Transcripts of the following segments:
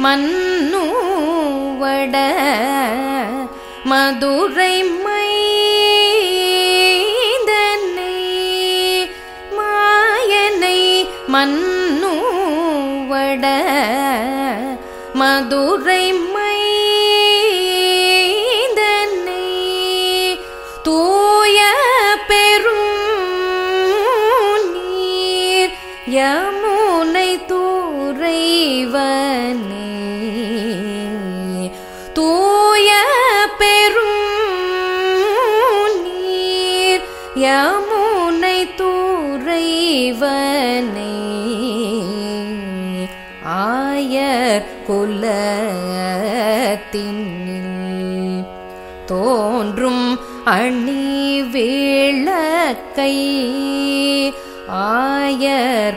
மன்னுவட மதுரை மைந்தனை மாயனை மன்னுவட மதுரை மைந்தனை தூய பெரும் நீர் யமுனை தூரைவனே தூய பெரும் நீர் யமுனை தூரைவனே ஆயர் குலத்தினில் தோன்றும் அணி விளக்கை ஆயர்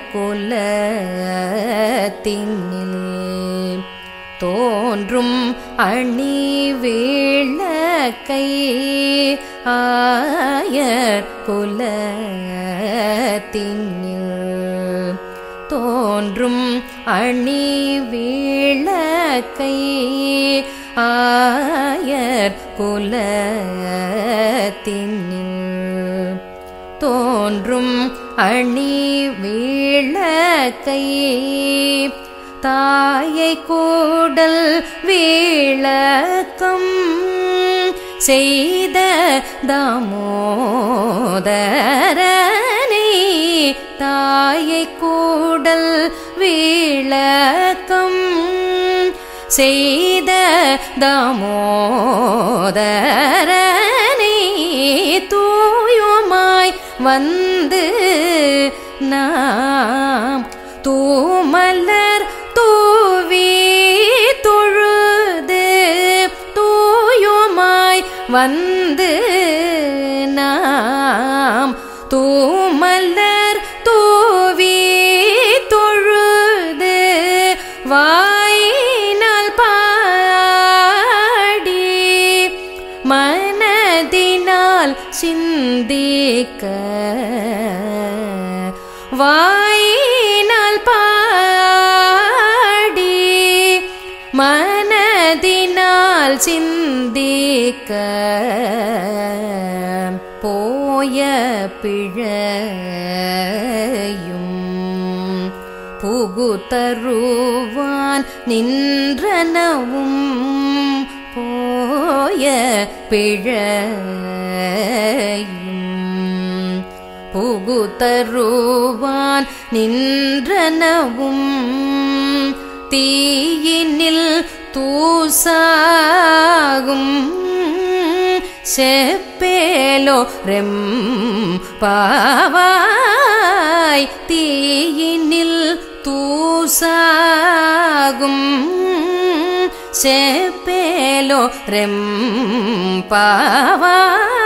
குலத்தினில் தோன்றும் அணி விளக்கை ஆயர் குலத்தினில் தோன்றும் அணி விளக்கை ஆயர் குலத்தினில் தோன்றும் அணி விளக்கை தாயை கூடல் விளக்கம் செய்த தாமோதரனை தாயை கூடல் விளக்கம் செய்த தாமோதரனை தூயுமாய் வந்து நாம் தூமலர் தூவி தொழுது தூயுமாய் வந்து நாம் தூமலர் தூவி தொழுது வாயினால் பாடி மனதினால் சிந்திக்க வாயினால் பாடி மனதினால் சிந்திக்க போய பிழையும் புகுதருவான் நின்றனவும் போய பிழையும் புகுதருவான் நின்றனவும் தீயினில் தூசாகும் செப்பேலோ ரெம் பாவாய் தீயினில் தூசாகும் செப்பேலோ ரெம் பாவாய்